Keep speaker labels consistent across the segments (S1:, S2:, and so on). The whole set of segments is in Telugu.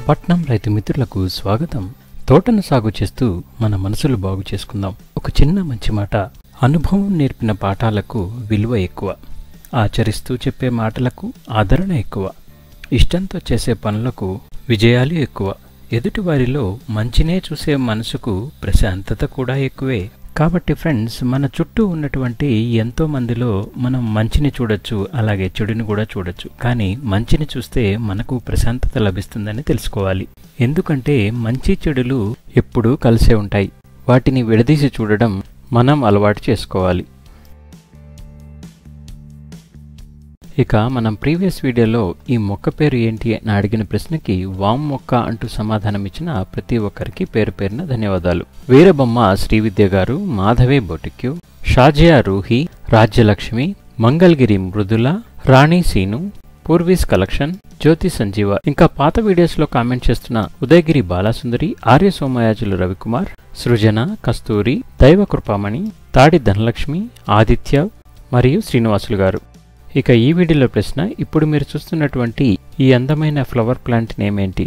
S1: పట్నం రైతు మిత్రులకు స్వాగతం తోటను సాగు చేస్తూ మన మనసులు బాగు చేసుకుందాం ఒక చిన్న మంచి మాట అనుభవం నేర్పిన పాఠాలకు విలువ ఎక్కువ ఆచరిస్తూ చెప్పే మాటలకు ఆదరణ ఎక్కువ ఇష్టంతో చేసే పనులకు విజయాలు ఎక్కువ ఎదుటివారిలో మంచినే చూసే మనసుకు ప్రశాంతత కూడా ఎక్కువే కాబట్టి ఫ్రెండ్స్ మన చుట్టూ ఉన్నటువంటి ఎంతో మందిలో మనం మంచిని చూడొచ్చు అలాగే చెడుని కూడా చూడొచ్చు కానీ మంచిని చూస్తే మనకు ప్రశాంతత లభిస్తుందని తెలుసుకోవాలి ఎందుకంటే మంచి చెడులు ఎప్పుడూ కలిసే ఉంటాయి వాటిని విడదీసి చూడడం మనం అలవాటు చేసుకోవాలి ఇక మనం ప్రీవియస్ వీడియోలో ఈ మొక్క పేరు ఏంటి అని అడిగిన ప్రశ్నకి వామ్ మొక్క అంటూ సమాధానం ఇచ్చిన ప్రతి ఒక్కరికి పేరు పేరున ధన్యవాదాలు వీరబొమ్మ శ్రీవిద్య గారు మాధవే బొటిక్యూ షాజియా రూహి రాజ్యలక్ష్మి మంగళగిరి మృదుల రాణి సీను పూర్వీస్ కలెక్షన్ జ్యోతి సంజీవ ఇంకా పాత వీడియోస్ లో కామెంట్ చేస్తున్న ఉదయగిరి బాలాసుందరి ఆర్య సోమయాజులు రవికుమార్ సృజన కస్తూరి దైవ కృపామణి తాడి ధనలక్ష్మి ఆదిత్య మరియు శ్రీనివాసులు గారు ఇక ఈ వీడియోలో ప్రశ్న ఇప్పుడు మీరు చూస్తున్నటువంటి ఈ అందమైన ఫ్లవర్ ప్లాంట్ నేమ్ ఏంటి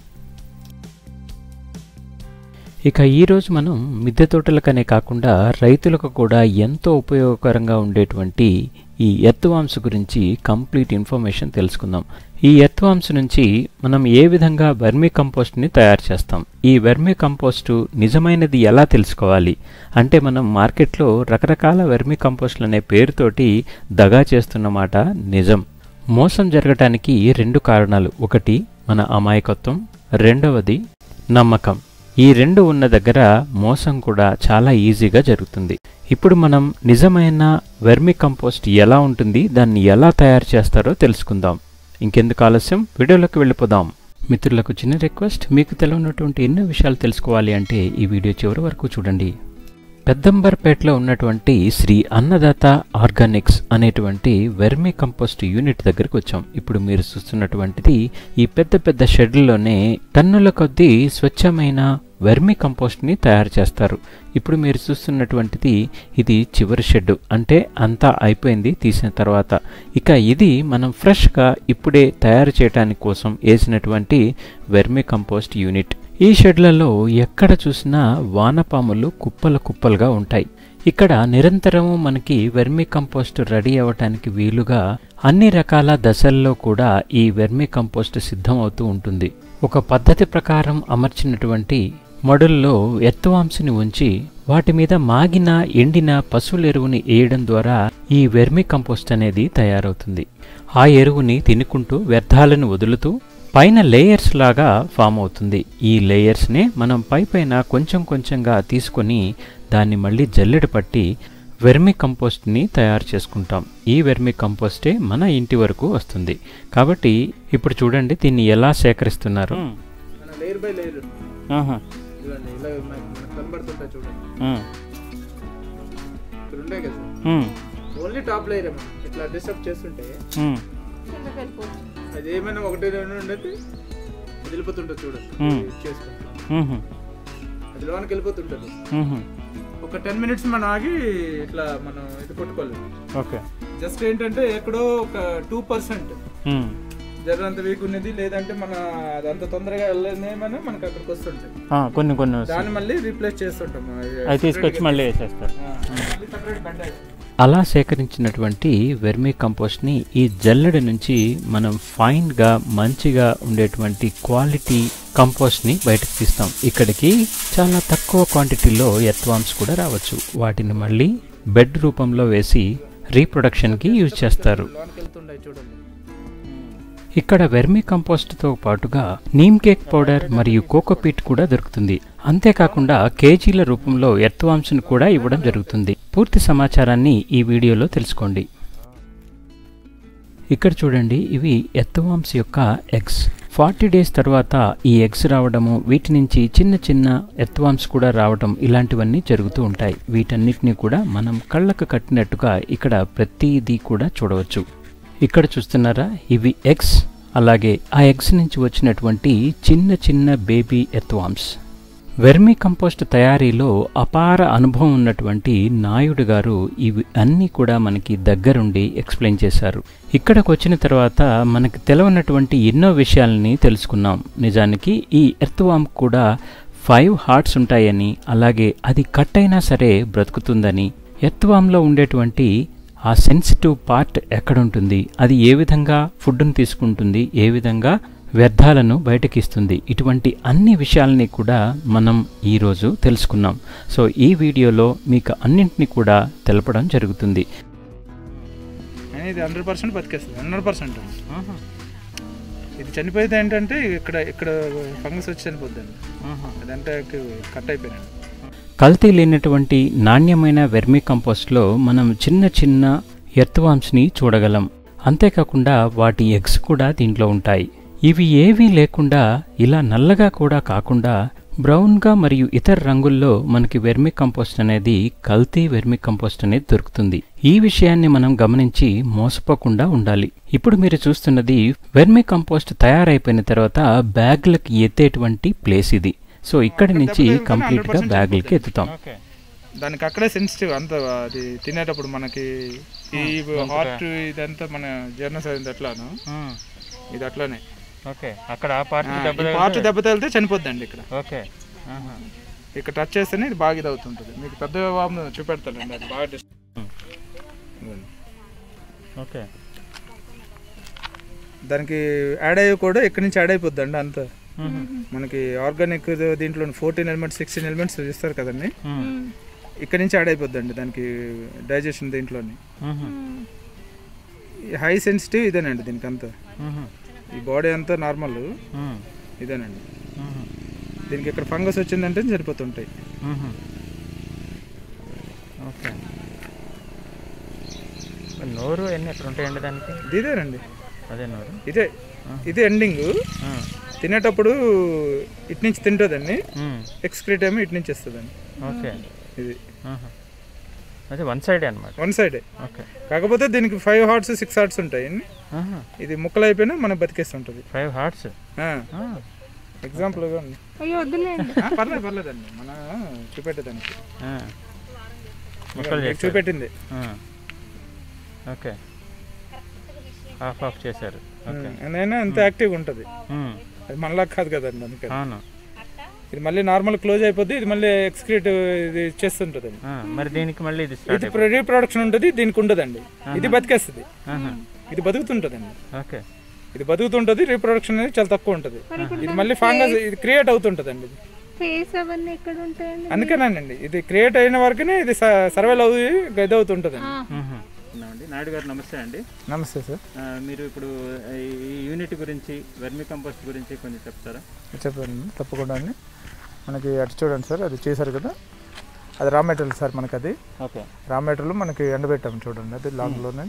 S1: ఇక ఈరోజు మనం మిద్దె తోటలకనే కాకుండా రైతులకు కూడా ఎంతో ఉపయోగకరంగా ఉండేటువంటి ఈ ఎర్త్వామ్స్ గురించి కంప్లీట్ ఇన్ఫర్మేషన్ తెలుసుకుందాం ఈ ఎర్త్వామ్స్ నుంచి మనం ఏ విధంగా వెర్మీ కంపోస్ట్ని తయారు చేస్తాం ఈ వెర్మీ కంపోస్ట్ నిజమైనది ఎలా తెలుసుకోవాలి అంటే మనం మార్కెట్లో రకరకాల వెర్మీ కంపోస్ట్లు అనే పేరుతోటి దగా చేస్తున్నమాట నిజం మోసం జరగటానికి రెండు కారణాలు ఒకటి మన అమాయకత్వం రెండవది నమ్మకం ఈ రెండు ఉన్న దగ్గర మోసం కూడా చాలా ఈజీగా జరుగుతుంది ఇప్పుడు మనం నిజమైన వెర్మి కంపోస్ట్ ఎలా ఉంటుంది దాన్ని ఎలా తయారు చేస్తారో తెలుసుకుందాం ఇంకెందుకు ఆలస్యం వీడియోలోకి వెళ్ళిపోదాం మిత్రులకు చిన్న రిక్వెస్ట్ మీకు తెలియనటువంటి ఎన్నో విషయాలు తెలుసుకోవాలి అంటే ఈ వీడియో చివరి వరకు చూడండి పెద్దంబర్పేటలో ఉన్నటువంటి శ్రీ అన్నదాత ఆర్గానిక్స్ అనేటువంటి వెర్మి కంపోస్ట్ యూనిట్ దగ్గరికి వచ్చాం ఇప్పుడు మీరు చూస్తున్నటువంటిది ఈ పెద్ద పెద్ద షెడ్లలోనే టన్నుల కొద్దీ స్వచ్ఛమైన వెర్మి కంపోస్ట్ని తయారు చేస్తారు ఇప్పుడు మీరు చూస్తున్నటువంటిది ఇది చివరి షెడ్ అంటే అంతా అయిపోయింది తీసిన తర్వాత ఇక ఇది మనం ఫ్రెష్గా ఇప్పుడే తయారు చేయడానికి కోసం వేసినటువంటి వెర్మి కంపోస్ట్ యూనిట్ ఈ షెడ్లలో ఎక్కడ చూసినా వానపాములు కుప్పలు కుప్పలుగా ఉంటాయి ఇక్కడ నిరంతరము మనకి వెర్మి కంపోస్ట్ రెడీ అవ్వటానికి వీలుగా అన్ని రకాల దశల్లో కూడా ఈ వెర్మి కంపోస్ట్ సిద్ధమవుతూ ఉంటుంది ఒక పద్ధతి ప్రకారం అమర్చినటువంటి మడుల్లో ఎత్తువాంసిని ఉంచి వాటి మీద మాగిన ఎండిన పశువుల ఎరువుని వేయడం ద్వారా ఈ వెర్మి కంపోస్ట్ అనేది తయారవుతుంది ఆ ఎరువుని తినుకుంటూ వ్యర్థాలను వదులుతూ పైన లేయర్స్ లాగా ఫామ్ అవుతుంది ఈ లేయర్స్నే మనం పై పైన కొంచెం కొంచెంగా తీసుకొని దాన్ని మళ్ళీ జల్లెడ పట్టి వెర్మి కంపోస్ట్ని తయారు చేసుకుంటాం ఈ వెర్మి కంపోస్టే మన ఇంటి వరకు వస్తుంది కాబట్టి ఇప్పుడు చూడండి దీన్ని ఎలా సేకరిస్తున్నారు
S2: మన లేయర్ బై లేయర్ ఇవ్వండి ఇలా మనకు మనకు కనబడుతుంటాయి చూడండి ఇక్కడ ఉంటాయి కదా ఓన్లీ టాప్ లేయర్ మనం ఇట్లా డిస్టర్బ్ చేస్తుంటే అది ఏమైనా ఒకటి రెండు ఉండేది వెళ్ళిపోతుంటుంది చూడండి
S1: Hmm.
S2: చేసుకుంటాం అది లోనికి వెళ్ళిపోతుంటుంది ఒక టెన్ మినిట్స్ మనం ఆగి ఇట్లా మనం ఇది కొట్టుకోవాలి
S1: ఓకే
S2: జస్ట్ ఏంటంటే ఎక్కడో ఒక టూ పర్సెంట్ జరంత వీక్ ఉన్నది లేదంటే మన అది అంత తొందరగా వెళ్ళలేమని మనకు అక్కడికి వస్తుంటాయి
S1: కొన్ని కొన్ని
S2: దాన్ని మళ్ళీ రీప్లేస్ చేస్తుంటాం
S1: అవి తీసుకొచ్చి మళ్ళీ వేసేస్తారు
S2: మళ్ళీ separate bed అది.
S1: అలా సేకరించినటువంటి వెర్మీ కంపోస్ట్ని ఈ జల్లెడ నుంచి మనం ఫైన్గా మంచిగా ఉండేటువంటి క్వాలిటీ కంపోస్ట్ని బయటకు తీస్తాం ఇక్కడికి చాలా తక్కువ క్వాంటిటీలో ఎర్త్వామ్స్ కూడా రావచ్చు వాటిని మళ్ళీ బెడ్ రూపంలో వేసి రీప్రొడక్షన్కి యూజ్ చేస్తారు
S2: లోనికి వెళ్తుండే చూడండి
S1: ఇక్కడ వెర్మీ కంపోస్ట్తో పాటుగా నీమ్ కేక్ పౌడర్ మరియు కోకోపీట్ కూడా దొరుకుతుంది అంతేకాకుండా కేజీల రూపంలో ఎర్త్వామ్స్ను కూడా ఇవ్వడం జరుగుతుంది పూర్తి సమాచారాన్ని ఈ వీడియోలో తెలుసుకోండి ఇక్కడ చూడండి ఇవి ఎర్త్వామ్స్ యొక్క ఎగ్స్ ఫార్టీ డేస్ తర్వాత ఈ ఎగ్స్ రావడము వీటి నుంచి చిన్న చిన్న ఎర్త్వామ్స్ కూడా రావడం ఇలాంటివన్నీ జరుగుతూ ఉంటాయి వీటన్నిటిని కూడా మనం కళ్ళకు కట్టినట్టుగా ఇక్కడ ప్రతిదీ కూడా చూడవచ్చు ఇక్కడ చూస్తున్నారా ఇవి ఎగ్స్ అలాగే ఆ ఎగ్స్ నుంచి వచ్చినటువంటి చిన్న చిన్న బేబీ ఎత్వామ్స్ వెర్మీ కంపోస్ట్ తయారీలో అపార అనుభవం ఉన్నటువంటి నాయుడు గారు ఇవి అన్నీ కూడా మనకి దగ్గరుండి ఎక్స్ప్లెయిన్ చేశారు ఇక్కడికి వచ్చిన తర్వాత మనకి తెలవనటువంటి ఎన్నో విషయాలని తెలుసుకున్నాం నిజానికి ఈ ఎర్త్వామ్ కూడా ఫైవ్ హార్ట్స్ ఉంటాయని అలాగే అది కట్ అయినా సరే బ్రతుకుతుందని ఎర్త్వామ్లో ఉండేటువంటి ఆ సెన్సిటివ్ పార్ట్ ఎక్కడుంటుంది అది ఏ విధంగా ఫుడ్ను తీసుకుంటుంది ఏ విధంగా వ్యర్థాలను బయటకిస్తుంది ఇటువంటి అన్ని విషయాలని కూడా మనం ఈరోజు తెలుసుకున్నాం సో ఈ వీడియోలో మీకు అన్నింటినీ కూడా తెలపడం జరుగుతుంది
S2: అయినా ఇది హండ్రెడ్ పర్సెంట్ బతికేస్తుంది హండ్రెడ్ పర్సెంట్ ఇది చనిపోతే ఏంటంటే ఇక్కడ ఇక్కడ ఫంగస్ వచ్చి చనిపోద్దండి అదంటే కట్ అయిపోయినాడు
S1: కల్తీ లేనటువంటి నాణ్యమైన వెర్మీ కంపోస్ట్లో మనం చిన్న చిన్న ఎర్త్వామ్స్ని చూడగలం అంతేకాకుండా వాటి ఎగ్స్ కూడా దీంట్లో ఉంటాయి ఇవి ఏవీ లేకుండా ఇలా నల్లగా కూడా కాకుండా బ్రౌన్గా మరియు ఇతర రంగుల్లో మనకి వెర్మి కంపోస్ట్ అనేది కల్తీ వెర్మి కంపోస్ట్ అనేది దొరుకుతుంది ఈ విషయాన్ని మనం గమనించి మోసపోకుండా ఉండాలి ఇప్పుడు మీరు చూస్తున్నది వెర్మి కంపోస్ట్ తయారైపోయిన తర్వాత బ్యాగ్లకి ఎత్తేటువంటి ప్లేస్ ఇది సో ఇక్కడి నుంచి కంప్లీట్ గా బ్యాగ్లకి ఎత్తుతాం
S2: దానికి అక్కడే సెన్సిటివ్ అంత అది తినేటప్పుడు మనకి ఈ హార్ట్ ఇదంతా మన జీర్ణశయం ఎట్లాను ఇది అట్లానే
S1: ఓకే అక్కడ ఆ పార్ట్
S2: పార్ట్ దెబ్బ తగిలితే చనిపోద్దండి ఇక్కడ
S1: ఓకే
S2: ఇక్కడ టచ్ చేస్తేనే ఇది బాగా ఇది అవుతుంటుంది మీకు పెద్ద వాము చూపెడతానండి అది బాగా dis- ఇదిగోండి.
S1: ఓకే
S2: దానికి యాడ్ అయ్యి కూడా ఇక్కడి నుంచి యాడ్ అయిపోద్దండి అంత మనకి ఆర్గానిక్ దీంట్లో ఫోర్టీన్ ఎలిమెంట్స్ సిక్స్టీన్ ఎలిమెంట్స్ ఇస్తారు కదండి ఇక్కడ నుంచి యాడ్ అయిపోద్దండి దానికి డైజెషన్ దీంట్లోని హై సెన్సిటివ్ ఇదేనండి దీనికి అంతా ఈ బాడీ అంతా నార్మల్ ఇదేనండి దీనికి ఇక్కడ ఫంగస్ వచ్చిందంటే సరిపోతుంటాయి
S1: ఓకే నోరు ఎన్ని ఎక్కడ ఉంటాయండి దానికి
S2: ఇది ఇదేనండి
S1: అదే నోరు
S2: ఇదే ఇది ఎండింగ్ తినేటప్పుడు ఇటు నుంచి తింటుందండి ఎక్స్క్రీట్ ఏమో ఇటు నుంచి వస్తుందండి
S1: ఓకే
S2: ఇది
S1: అదే వన్ సైడ్ అనమాట
S2: వన్ సైడే
S1: ఓకే
S2: కాకపోతే దీనికి ఫైవ్ హార్ట్స్ సిక్స్ హార్ట్స్ ఉంటాయి ఇది ముక్కలు అయిపోయినా మనం బతికేస్తుంటుంది
S1: ఫైవ్ హార్ట్స్
S2: ఎగ్జాంపుల్
S3: అయ్యో వద్దులేండి
S2: పర్లేదు పర్లేదండి మన చూపెట్టేదానికి
S1: ముక్కలు
S2: మీకు
S1: చేశారు
S2: చూపెట్టింది
S1: ఓకే హాఫ్ ఆఫ్ చేశారు ఓకే
S2: అయినా అంత యాక్టివ్గా ఉంటుంది అది మనలా కాదు కదండి అందుకని
S1: అవును
S2: ఇది మళ్ళీ నార్మల్ క్లోజ్ అయిపోద్ది ఇది మళ్ళీ ఎక్స్క్రీట్ ఇది చేస్తుంటుంది
S1: ఆ, మరి దీనికి మళ్ళీ ఇది స్టార్ట్
S2: ఇది రీప్రొడక్షన్ ఉంటుంది దీనికి ఉండదండి ఇది బతికేస్తుంది ఇది బతుకుతుంటుందండి
S1: ఓకే
S2: ఇది బతుకుతుంటుంది రీప్రొడక్షన్ అనేది చాలా తక్కువ ఉంటుంది ఇది మళ్ళీ ఫంగస్ ఇది క్రియేట్ అవుతుంటుందండి ఇది
S3: ఫేస్ అవన్నీ ఎక్కడ ఉంటాయండి
S2: అందుకేనండి ఇది క్రియేట్ అయిన వరకునే ఇది సర్వేల్ అవుతుంది గది అవుతుంటుందండి
S1: అండి నాయుడు గారు నమస్తే అండి
S2: నమస్తే సార్
S1: ఆ, మీరు ఇప్పుడు ఈ యూనిట్ గురించి వెర్మి కంపోస్ట్ గురించి కొంచెం చెప్తారా
S2: చెప్పండి తప్పకుండా అండి మనకి అటు చూడండి సార్ అది చేశారు కదా అది రా మెటీరియల్ సార్ మనకి అది
S1: ఓకే
S2: రా మెటీరియల్ మనకి ఎండబెట్టాము చూడండి అది లాంగ్లోనే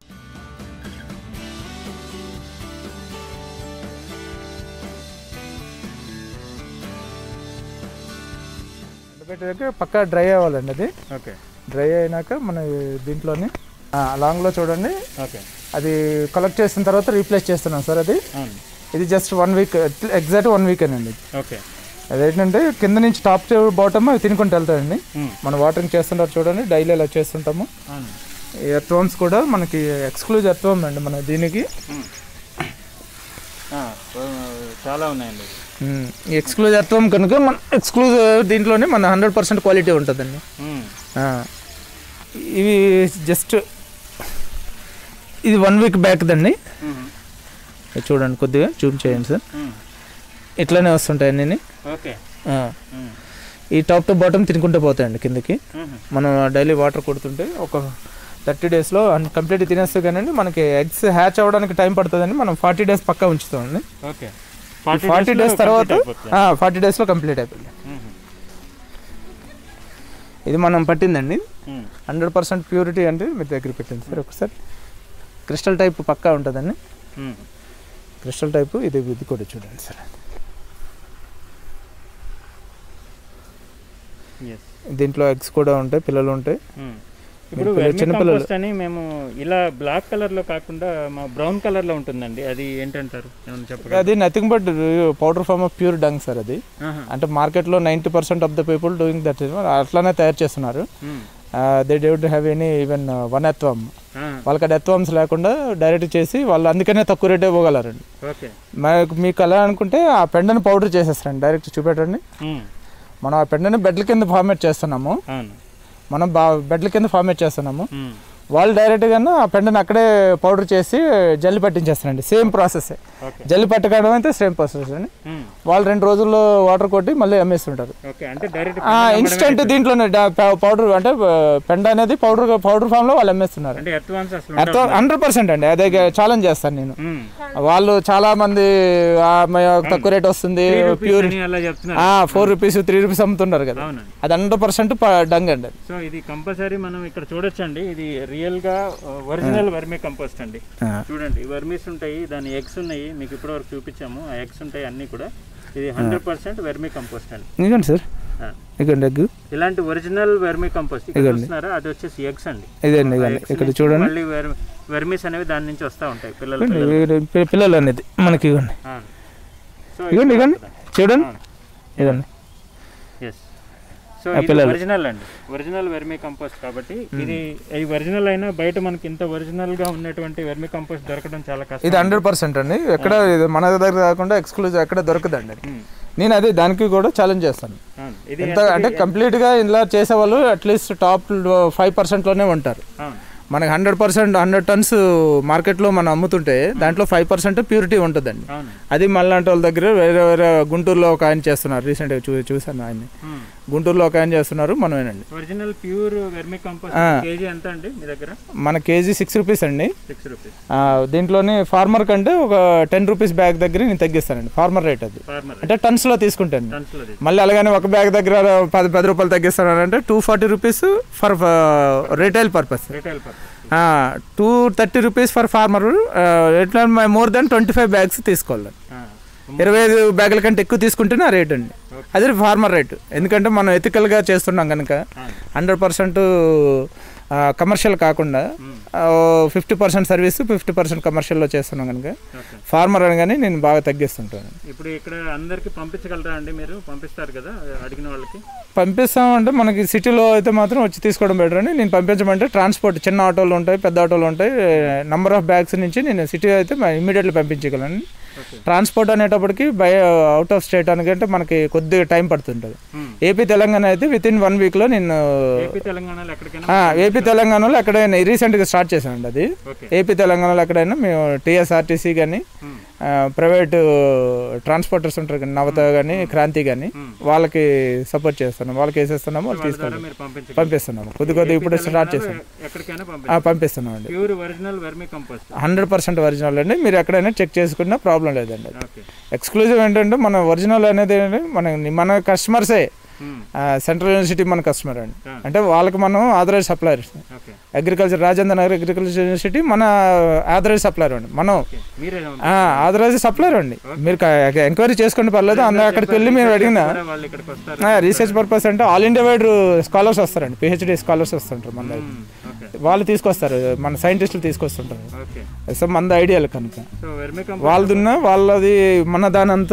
S2: ఎండబెట్టాక పక్కా డ్రై అవ్వాలండి అది
S1: ఓకే
S2: డ్రై అయినాక మన దీంట్లోని ఆ, లాంగ్లో చూడండి
S1: ఓకే
S2: అది కలెక్ట్ చేసిన తర్వాత రీప్లేస్ చేస్తున్నాం సార్ అది
S1: అవును
S2: ఇది just one week exact one week అండి
S1: ఓకే
S2: అదేంటంటే కింద నుంచి టాప్ టు బాటమ్ అవి తినుకుంటూ వెళ్తాయండి
S1: మ్మ్.
S2: మనం వాటరింగ్ చేస్తుంటారు చూడండి డైలీ ఇలా చేస్తుంటాము
S1: అవును
S2: ఈ ఎర్త్వామ్స్ కూడా మనకి ఎక్స్క్లూజివ్ ఎర్త్వామ్ అండి మన దీనికి
S1: ఆ, ఓ, చాలా ఉన్నాయండి
S2: మ్మ్. ఈ ఎక్స్క్లూజివ్ ఎర్త్వామ్ కనుక మన ఎక్స్క్లూజివ్ దీంట్లోనే మన హండ్రెడ్ పర్సెంట్ క్వాలిటీ ఉంటుందండి
S1: మ్మ్.
S2: ఆ. ఇవి జస్ట్ ఇది వన్ వీక్ బ్యాక్ దండి
S1: మ్మ్.
S2: ఇది చూడండి కొద్దిగా జూమ్ చేయండి సార్
S1: మ్మ్.
S2: ఇట్లానే వస్తుంటాయి అన్నీ
S1: ఓకే మ్మ్.
S2: ఈ టాప్ టు బాటమ్ తినుకుంటూ పోతాయండి కిందకి
S1: మ్మ్.
S2: మనం డైలీ వాటర్ కొడుతుంటే ఒక థర్టీ డేస్లో కంప్లీట్ తినేస్తే కానీ మనకి ఎగ్స్ హ్యాచ్ అవ్వడానికి టైం పడుతుందని మనం ఫార్టీ డేస్ పక్కా ఉంచుతామండి
S1: ఓకే
S2: ఫార్టీ డేస్ తర్వాత
S1: అయిపోతుంది.
S2: ఫార్టీ డేస్లో కంప్లీట్ అయిపోయింది
S1: మ్మ్.
S2: ఇది మనం పట్టిందండి
S1: మ్మ్.
S2: హండ్రెడ్ పర్సెంట్ ప్యూరిటీ అంటే మీ దగ్గర పెట్టింది సార్ ఒకసారి క్రిస్టల్ టైప్ పక్కా ఉంటుందండి
S1: మ్మ్.
S2: క్రిస్టల్ టైప్ ఇది ఇది కూడా చూడండి సార్
S1: Yes.
S2: దీంట్లో ఎగ్స్ కూడా ఉంటాయి పిల్లలు ఉంటాయి
S1: మ్మ్. ఇప్పుడు
S2: పిల్లలు-
S1: వెర్మి
S2: చిన్నపిల్లలు
S1: కంపోస్ట్ అని మేము ఇలా బ్లాక్ కలర్ లో కాకుండా మా బ్రౌన్ కలర్ లో ఉంటుందండి అది ఏంటంటారు ఏమైనా చెప్పగలరా?
S2: అది nothing but powder form of pure dung sir అది
S1: ఆహా.
S2: అంటే మార్కెట్లో ninety percent of the people doing that అట్లానే తయారు చేస్తున్నారు
S1: ఉమ్.
S2: They don't have any even one ఎత్వం
S1: ఆ,
S2: వాళ్ళకి అది ఎత్వమ్స్ లేకుండా డైరెక్ట్ చేసి వాళ్ళు అందుకనే తక్కువ రేటే ఇవ్వగలరండి
S1: ఓకే
S2: మనకు మీకు అలా అనుకుంటే ఆ పెండని పౌడర్ చేసేస్తారండి డైరెక్ట్ చూపెట్టండి
S1: ఉమ్.
S2: మనం ఆ పెండని బెడ్ల కింద ఫార్మేట్ చేస్తున్నాము
S1: అవును
S2: మనం బా బెడ్ల కింద ఫార్మేట్ చేస్తున్నాము
S1: ఉమ్.
S2: వాళ్ళు డైరెక్ట్గా ఆ పెండని అక్కడే పౌడర్ చేసి జల్లి పట్టించేస్తారండి సేమ్ ప్రాసెస్
S1: ఓకే
S2: జల్లి పట్టడం అయితే సేమ్ ప్రాసెస్ అండి
S1: ఉమ్.
S2: వాళ్ళు రెండు రోజుల్లో వాటర్ కొట్టి మళ్ళీ అమ్మేస్తుంటారు
S1: ఓకే అంటే డైరెక్ట్
S2: ఇన్స్టెంట్ దీంట్లోనే పౌడర్ అంటే ఆ, పెండ అనేది పౌడర్ పౌడర్ ఫామ్ లో వాళ్ళు అమ్మేస్తున్నారు
S1: అంటే అడ్వాన్స్ అసలు
S2: హండ్రెడ్ పర్సెంట్ అండి అదే ఛాలెంజ్ చేస్తాను నేను
S1: ఉమ్.
S2: వాళ్ళు చాలా మంది ఆ, మ- తక్కువ రేట్ వస్తుంది
S1: Three rupees
S2: ప్యూర్
S1: అని అలా చెప్తున్నారు
S2: ఫోర్ రూపీస్ త్రీ రూపీస్ అమ్ముతున్నారు కదా
S1: అవునండి
S2: అది హండ్రెడ్ పర్సెంట్ డంగ్ అండి అది.
S1: సో ఇది కంపల్సరీ మనం ఇక్కడ చూడొచ్చండి ఇది రియల్ గా ఒరిజినల్ వర్మీ కంపోస్ట్ అండి చూడండి వర్మీస్ ఉంటాయి దాని ఎగ్స్ ఉన్నాయి మీకు ఇప్పటివరకు చూపించాము ఆ ఎగ్స్ ఉంటాయి అన్ని కూడా ఇది హండ్రెడ్ పర్సెంట్ వెర్మీ కంపోస్ట్ అండి
S2: ఇదిగోండి సార్
S1: ఆ.
S2: ఇదిగోండి ఎగ్
S1: ఇలాంటి ఒరిజినల్ వెర్మీ కంపోస్ట్ ఇక్కడ చూస్తున్నారా అది వచ్చేసి ఎగ్స్ అండి
S2: ఇదండి
S1: ఆ
S2: ఇదండి
S1: eggs
S2: ఇక్కడ
S1: నుంచి
S2: చూడండి
S1: మళ్ళీ వెర్మీస్ అనేవి దాని నుంచి వస్తూ ఉంటాయి పిల్లలు
S2: ఇదిగోండి, పి- పిల్లలు అనేది మనకి ఇవ్వండి
S1: సో
S2: ఇవ్వండి ఇవ్వండి చూడండి ఇదండి
S1: ఎస్ సో
S2: ఆ
S1: ఇది
S2: పిల్లలు.
S1: ఒరిజినల్ అండి ఒరిజినల్ వెర్మీ కంపోస్ట్ కాబట్టి ఇది ఈ ఒరిజినల్ అయినా బయట మనకి ఇంత ఒరిజినల్ గా ఉన్నటువంటి వెర్మీ కంపోస్ట్ దొరకడం చాలా కష్టం
S2: ఇది హండ్రెడ్ పర్సెంట్ అండి ఎక్కడ ఇది మన దగ్గర కాకుండా ఎక్స్క్లూజివ్ ఎక్కడ దొరకదండి అది.
S1: ఉమ్.
S2: నేను అదే దానికి కూడా ఛాలెంజ్ చేస్తాను
S1: అవును. ఇది
S2: ఎంత అంటే కంప్లీట్ గా ఇలా చేసేవాళ్ళు అట్లీస్ట్ టాప్ ఫైవ్ పర్సెంట్ లోనే ఉంటారు
S1: అవును.
S2: మనకి హండ్రెడ్ పర్సెంట్ హండ్రెడ్ టన్స్ మార్కెట్లో మనం అమ్ముతుంటే దాంట్లో ఫైవ్ పర్సెంట్ ప్యూరిటీ ఉంటుందండి
S1: అవును
S2: అది మళ్ళాంటి వాళ్ళ దగ్గర వేరే వేరే గుంటూరులో ఒక ఆయన చేస్తున్నారు రీసెంట్గా చూ చూశాను ఆయన్ని
S1: ఉమ్.
S2: గుంటూరులో ఒక ఆయన చేస్తున్నారు మనమేనండి
S1: ఒరిజినల్ ప్యూర్ వెర్మి కంపోస్ట్
S2: ఆ.
S1: కేజీ ఎంత అండి మీ దగ్గర
S2: మన కేజీ సిక్స్ రూపీస్ అండి
S1: సిక్స్ రూపీస్
S2: ఆ, దీంట్లోని ఫార్మర్ కంటే ఒక టెన్ రూపీస్ బ్యాగ్ దగ్గర నేను తగ్గిస్తానండి ఫార్మర్ రేట్ అది
S1: ఫార్మర్
S2: అంటే టన్స్లో తీసుకుంటాను
S1: టన్స్ లో తీసి.
S2: మళ్ళీ అలాగనే ఒక బ్యాగ్ దగ్గర పది పది రూపాయలు తగ్గిస్తానంటే two forty rupees for retail purpose
S1: retail purpose
S2: two thirty rupees for farmer ఎట్లా more than twenty five bags తీసుకోవాలి
S1: ఆ.
S2: ఇరవై ఐదు బ్యాగుల కంటే ఎక్కువ తీసుకుంటేనే ఆ రేట్ అండి
S1: Okay.
S2: అది ఫార్మర్ రేట్ ఎందుకంటే మనం ఎథికల్గా చేస్తున్నాం కనుక
S1: అవును.
S2: హండ్రెడ్ పర్సెంట్ కమర్షియల్ కాకుండా
S1: ఉమ్.
S2: Fifty percent service fifty percent కమర్షియల్లో చేస్తున్నాం కనుక
S1: ఓకే
S2: ఫార్మర్ అనగానే నేను బాగా తగ్గిస్తుంటాను
S1: ఇప్పుడు ఇక్కడ అందరికి పంపించగలరా అండి మీరు పంపిస్తారు కదా అడిగిన వాళ్ళకి
S2: పంపిస్తామంటే మనకి సిటీలో అయితే మాత్రం వచ్చి తీసుకోవడం బెటర్ అని నేను పంపించమంటే ట్రాన్స్పోర్ట్ చిన్న ఆటోలు ఉంటాయి పెద్ద ఆటోలు ఉంటాయి నంబర్ ఆఫ్ బ్యాగ్స్ నుంచి నేను సిటీ అయితే ఇమీడియట్లీ పంపించగలను
S1: ఓకే
S2: ట్రాన్స్పోర్ట్ అనేటప్పటికి బై అవుట్ ఆఫ్ స్టేట్ అనకంటే మనకి కొద్దిగా టైం పడుతుంటుంది
S1: ఉమ్.
S2: ఏపీ తెలంగాణ అయితే విత్ ఇన్ వన్ వీక్లో నేను
S1: ఏపీ తెలంగాణలో ఎక్కడికైనా
S2: ఆ, ఏపీ తెలంగాణలో ఎక్కడైనా రీసెంట్గా స్టార్ట్ చేశానండి అది
S1: ఓకే
S2: ఏపీ తెలంగాణలో ఎక్కడైనా మేము టీఎస్ఆర్టీసీ కానీ
S1: ఉమ్.
S2: ప్రైవేట్ ట్రాన్స్పోర్టర్స్ ఉంటారు కానీ నవత కానీ క్రాంతి కానీ
S1: ఉమ్.
S2: వాళ్ళకి సపోర్ట్ చేస్తున్నాం వాళ్ళకి వేసేస్తున్నాము వాళ్ళు
S1: వాళ్ళ ద్వారా
S2: తీసుకుంటాం
S1: మీరు పంపించగలరు
S2: పంపిస్తున్నాము కొద్ది కొద్ది ఇప్పుడు స్టార్ట్ చేస్తాం
S1: ఎక్కడికైనా
S2: ఆ,
S1: పంపించండి
S2: పంపిస్తున్నాం అండి
S1: pure original vermicompost
S2: hundred percent original అండి మీరు ఎక్కడైనా చెక్ చేసుకున్నా ప్రాబ్లం లేదండి
S1: ఓకే
S2: ఎక్స్క్లూజివ్ ఏంటంటే మన ఒరిజినల్ అనేది ఏంటంటే మన మన కస్టమర్సే
S1: ఉమ్.
S2: సెంట్రల్ యూనివర్సిటీ మన కస్టమర్ అండి
S1: ఆ.
S2: అంటే వాళ్ళకి మనం authorise suppliers
S1: okay
S2: agriculture Rajendra Nagar agriculture university మన ఆథరైజ్ సప్లయర్ అండి మనం
S1: ఓకే మీరే
S2: ఆథరైజ్ సప్లయర్ అండి మీరు ఎంక్వైరీ చేసుకోండి పర్లేదు అందరూ అక్కడికి వెళ్ళి మీరు అడిగిన
S1: ద్వారా వాళ్ళు ఇక్కడికి వస్తారు
S2: రీసెర్చ్ పర్పస్ అంటే ఆల్ ఇండియా వైడ్ స్కాలర్స్ వస్తారండి పిహెచ్డి స్కాలర్స్ వస్తుంటారు మన దగ్గర
S1: ఉమ్. ఓకే
S2: వాళ్ళు తీసుకొస్తారు మన సైంటిస్టులు తీసుకొస్తుంటారు
S1: ఓకే
S2: సో మన ఐడియాలు కనుక
S1: సో వెర్మి కంపోస్ట్
S2: వాళ్ళదున్న వాళ్ళది మన దాని అంత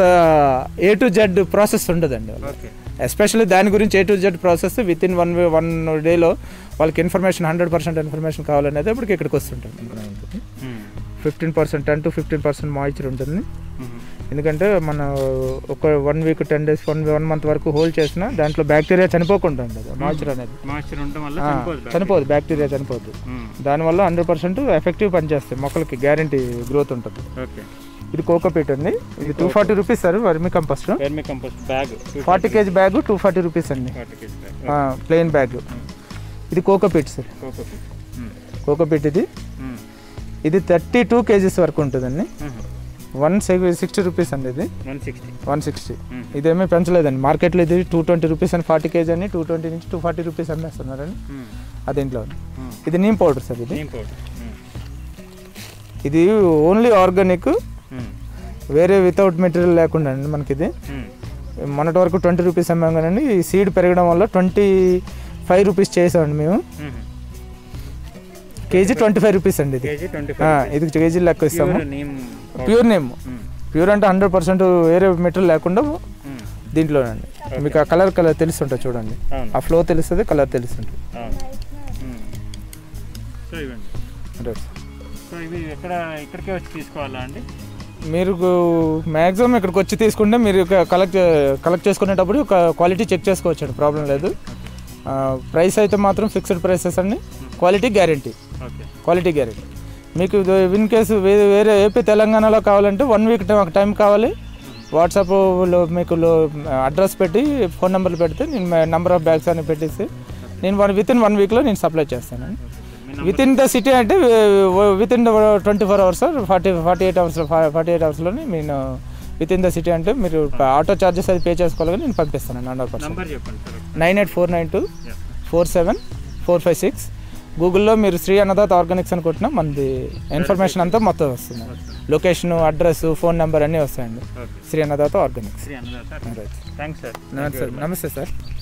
S2: ఏ టు జెడ్ ప్రాసెస్ ఉండదండి
S1: ఓకే
S2: ఎస్పెషల్లీ దాని గురించి A to Z process within one one డేలో వాళ్ళకి ఇన్ఫర్మేషన్ హండ్రెడ్ పర్సెంట్ ఇన్ఫర్మేషన్ కావాలనేది ఇప్పటికి ఇక్కడికి వస్తుంటాం
S1: um.
S2: Fifteen percent ten to fifteen percent moisture ఉంటుంది
S1: ఉమ్.
S2: ఎందుకంటే మన ఒక one week ten days one one month వరకు హోల్డ్ చేసినా దాంట్లో బ్యాక్టీరియా చనిపోకుండా ఉంటుంది మాయిచర్ అనేది
S1: మాయిశ్చర్ ఉండడం వల్ల
S2: ఆ,
S1: చనిపోదు బ్యాక్టీరియా.
S2: చనిపోదు బ్యాక్టీరియా చనిపోదు
S1: ఉమ్.
S2: దానివల్ల హండ్రెడ్ పర్సెంట్ ఎఫెక్టివ్ పనిచేస్తాయి మొక్కలకి గ్యారంటీ గ్రోత్ ఉంటుంది
S1: ఓకే
S2: ఇది కోకోపీట్ అండి ఇది two forty rupees sir vermicompost
S1: vermicompost bag
S2: forty kg bag two forty rupees అండి
S1: forty kg bag
S2: plain bag ఇది కోకోపీట్ సార్
S1: కోకోపీట్
S2: కోకోపీట్ ఇది ఇది థర్టీ టూ కేజీస్ వరకు ఉంటుందండి వన్ సిక్స్టీ రూపీస్ అండి ఇది
S1: వన్ సిక్స్టీ
S2: వన్ సిక్స్టీ ఇదేమీ పెంచలేదండి మార్కెట్లో ఇది టూ ట్వంటీ రూపీస్ అని ఫార్టీ కేజీ అని టూ ట్వంటీ నుంచి టూ ఫార్టీ రూపీస్ అమ్మేస్తున్నారండి అది ఇంట్లో ఇది నీమ్ పౌడర్ సార్ ఇది
S1: నేమ్ పౌడర్
S2: ఇది ఓన్లీ ఆర్గానిక్ వేరే వితౌట్ మెటీరియల్ లేకుండా అండి మనకి ఇది మొన్నటి వరకు ట్వంటీ రూపీస్ అమ్మాం కానీ ఈ సీడ్ పెరగడం వల్ల ట్వంటీ ఫైవ్ రూపీస్ చేసామండి మేము కేజీ ట్వంటీ ఫైవ్ రూపీస్ అండి ఇది
S1: కేజీ ట్వంటీ
S2: ఆ, ఇది కేజీ లెక్క ఇస్తాము
S1: నేమ్
S2: ప్యూర్ నేమ్ ప్యూర్ అంటే హండ్రెడ్ పర్సెంట్ వేరే మెటీరియల్ లేకుండా దీంట్లోనండి మీకు ఆ కలర్ కలర్ తెలుస్తుంటుంది చూడండి
S1: అవును.
S2: ఆ ఫ్లో తెలుస్తుంది కలర్ తెలుస్తుంటుంది
S1: సో ఇవ్వండి
S2: రైట్.
S1: సో ఇవి ఎక్కడ ఇక్కడికే వచ్చి తీసుకోవాలా అండి
S2: మీరు మ్యాక్సిమం ఇక్కడికి వచ్చి తీసుకుంటే మీరు కలెక్ట్ కలెక్ట్ చేసుకునేటప్పుడు క్వాలిటీ చెక్ చేసుకోవచ్చు ప్రాబ్లం లేదు ప్రైస్ అయితే మాత్రం ఫిక్స్డ్ ప్రైసెస్ అండి quality guarantee
S1: okay
S2: quality guarantee మీకు ఇన్ కేసు వేరే వేరే ఏపీ తెలంగాణలో కావాలంటే వన్ వీక్ మాకు టైం కావాలి వాట్సాప్లో మీకు అడ్రస్ పెట్టి ఫోన్ నెంబర్లు పెడితే నేను నెంబర్ ఆఫ్ బ్యాగ్స్ అని పెట్టేసి నేను వన్ విత్ ఇన్ వన్ వీక్లో నేను సప్లై చేస్తాను విత్ ఇన్ ద సిటీ అంటే within the twenty four hours forty forty eight hours forty eight అవర్స్లోనే నేను విత్ ఇన్ ద సిటీ అంటే మీరు ఆటో చార్జెస్ అది పే చేసుకోవాలి నేను పంపిస్తాను హండ్రెడ్ పర్సెంట్
S1: నంబర్ చెప్పండి sir
S2: nine eight four nine two four seven four five six గూగుల్లో మీరు శ్రీ అన్నదాత్ ఆర్గానిక్స్ అని కొట్టినా మనది ఇన్ఫర్మేషన్ అంతా మొత్తం వస్తుంది లొకేషన్ అడ్రస్ ఫోన్ నెంబర్ అన్నీ వస్తాయండి
S1: okay
S2: Shri Annadat organics
S1: Shri Annada sir
S2: right
S1: thanks sir
S2: నమస్తే నమస్తే సార్